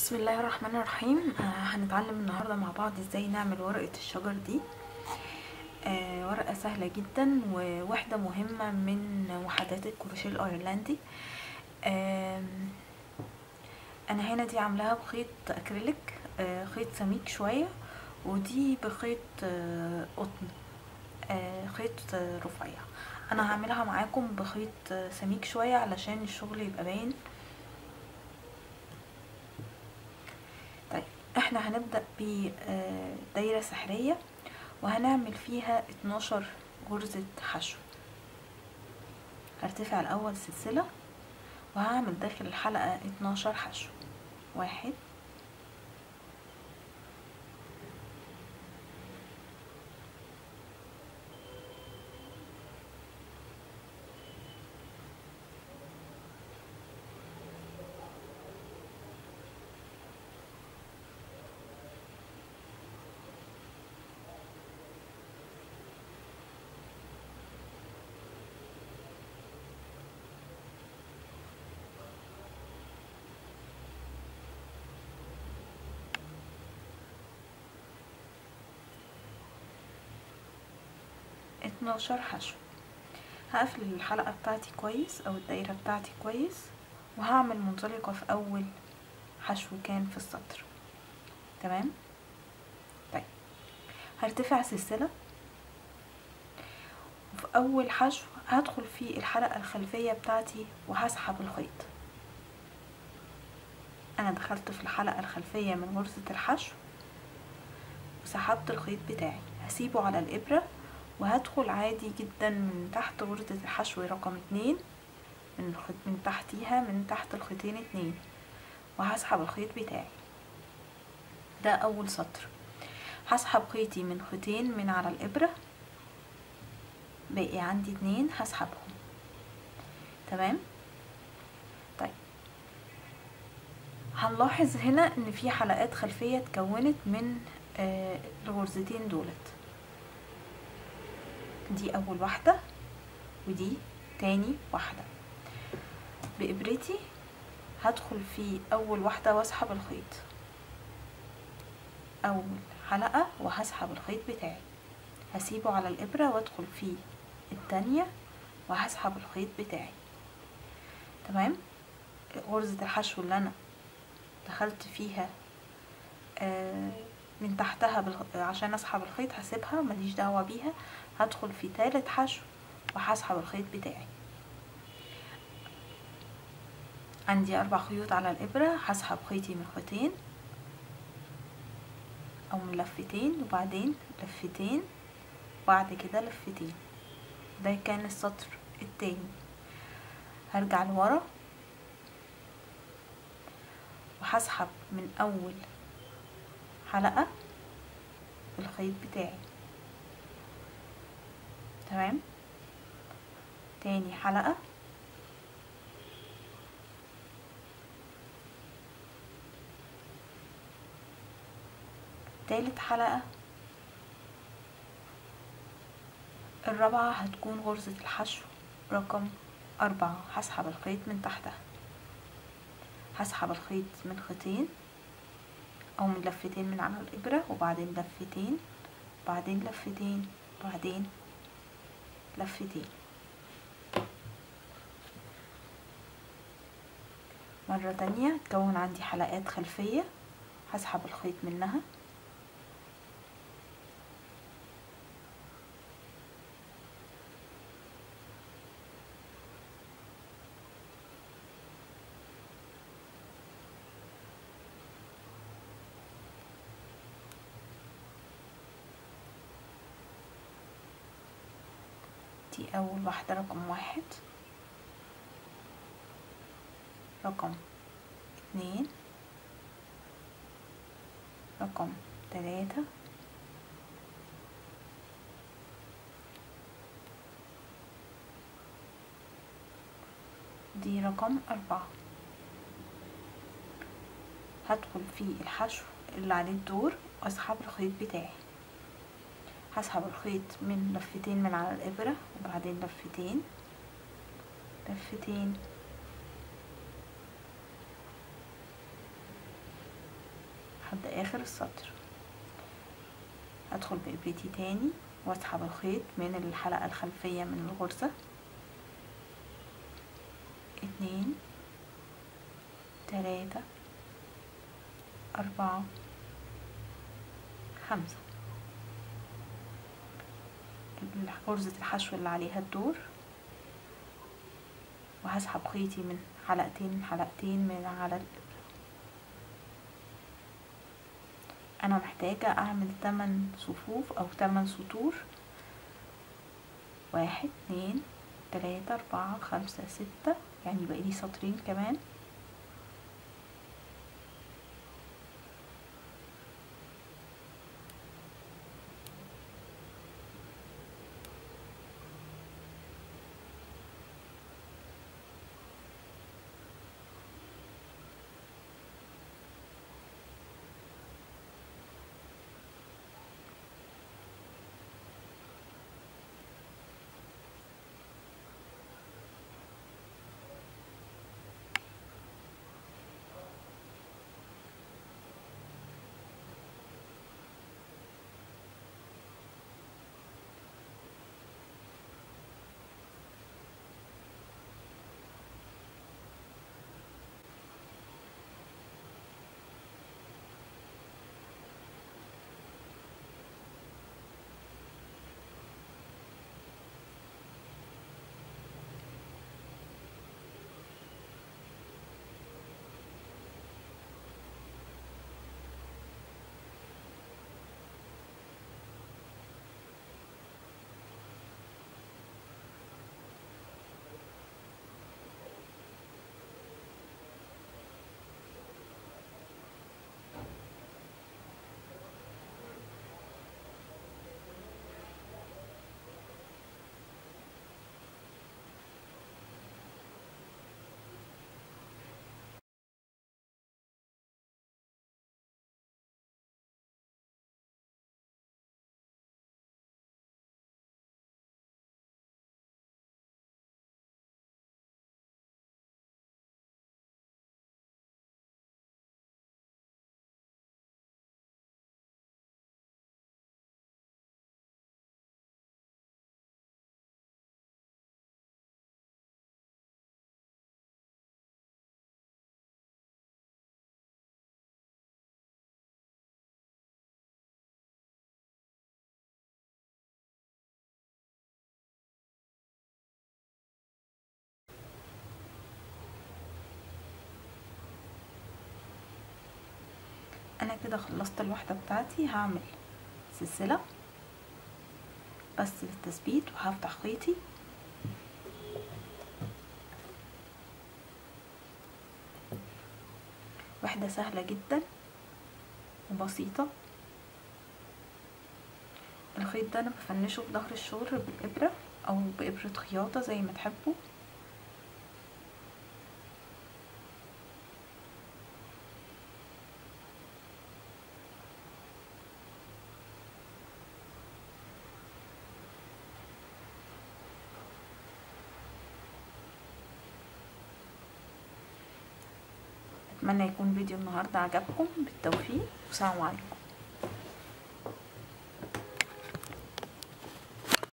بسم الله الرحمن الرحيم آه هنتعلم النهارده مع بعض ازاي نعمل ورقة الشجر دي آه ورقة سهلة جدا وواحدة مهمة من وحدات الكروشيه الايرلندي آه انا هنا دي عاملاها بخيط اكريليك آه خيط سميك شوية ودي بخيط آه قطن آه خيط آه رفيع انا هعملها معاكم بخيط آه سميك شوية علشان الشغل يبقى باين طيب احنا هنبدأ بدايرة سحرية وهنعمل فيها 12 غرزة حشو هرتفع الاول سلسلة وهعمل داخل الحلقة 12 حشو واحد اتناشر حشو هقفل الحلقة بتاعتي كويس او الدايرة بتاعتي كويس وهعمل منزلقة في اول حشو كان في السطر تمام طيب هرتفع سلسلة وفي اول حشو هدخل في الحلقة الخلفية بتاعتي وهسحب الخيط انا دخلت في الحلقة الخلفية من غرزة الحشو وسحبت الخيط بتاعي هسيبه على الابرة وهدخل عادي جدا من تحت غرزة الحشو رقم اتنين من الخيط من تحتيها من تحت الخيطين اتنين وهسحب الخيط بتاعي ده اول سطر هسحب خيطي من خيطين من على الابرة باقي عندي اتنين هسحبهم تمام طيب هنلاحظ هنا ان في حلقات خلفية اتكونت من آه الغرزتين دولت دي اول واحدة ودي تاني واحدة بإبرتي هدخل في اول واحدة واسحب الخيط اول حلقة وهسحب الخيط بتاعي هسيبه على الابرة وادخل في التانية وهسحب الخيط بتاعي تمام غرزة الحشو اللي انا دخلت فيها آه من تحتها بالغ... عشان اسحب الخيط هسيبها ماليش دعوة بيها هدخل في تالت حشو وهسحب الخيط بتاعي عندي اربع خيوط على الابرة هسحب خيطي من خيطين او من لفتين وبعدين لفتين بعد كده لفتين ده كان السطر التاني هرجع لورا وهسحب من اول حلقة الخيط بتاعي تمام تاني حلقة تالت حلقة الرابعة هتكون غرزة الحشو رقم أربعة هسحب الخيط من تحتها هسحب الخيط من خيطين او من لفتين من على الابرة وبعدين لفتين بعدين لفتين بعدين لفتين مرة تانية تكون عندي حلقات خلفية هسحب الخيط منها دي اول واحدة رقم واحد رقم اتنين رقم تلاتة دي رقم أربعة هدخل في الحشو اللي عليه الدور واسحب الخيط بتاعي هسحب الخيط من لفتين من على الإبرة وبعدين لفتين لفتين لحد اخر السطر هدخل بإبرتي تاني واسحب الخيط من الحلقة الخلفية من الغرزة اتنين تلاتة أربعة خمسة غرزة الحشو اللي عليها الدور وهسحب خيطي من حلقتين حلقتين من على الإبرة أنا محتاجة أعمل تمن صفوف أو تمن سطور واحد اتنين تلاتة أربعة خمسة ستة يعني بقالي سطرين كمان انا كده خلصت الوحدة بتاعتي هعمل سلسلة بس للتثبيت وهفتح خيطي وحدة سهلة جدا وبسيطة الخيط ده انا بفنشه في ظهر الشغل بالابرة او بابرة خياطة زي ما تحبوا اتمنى يكون فيديو النهارده عجبكم بالتوفيق والسلام عليكم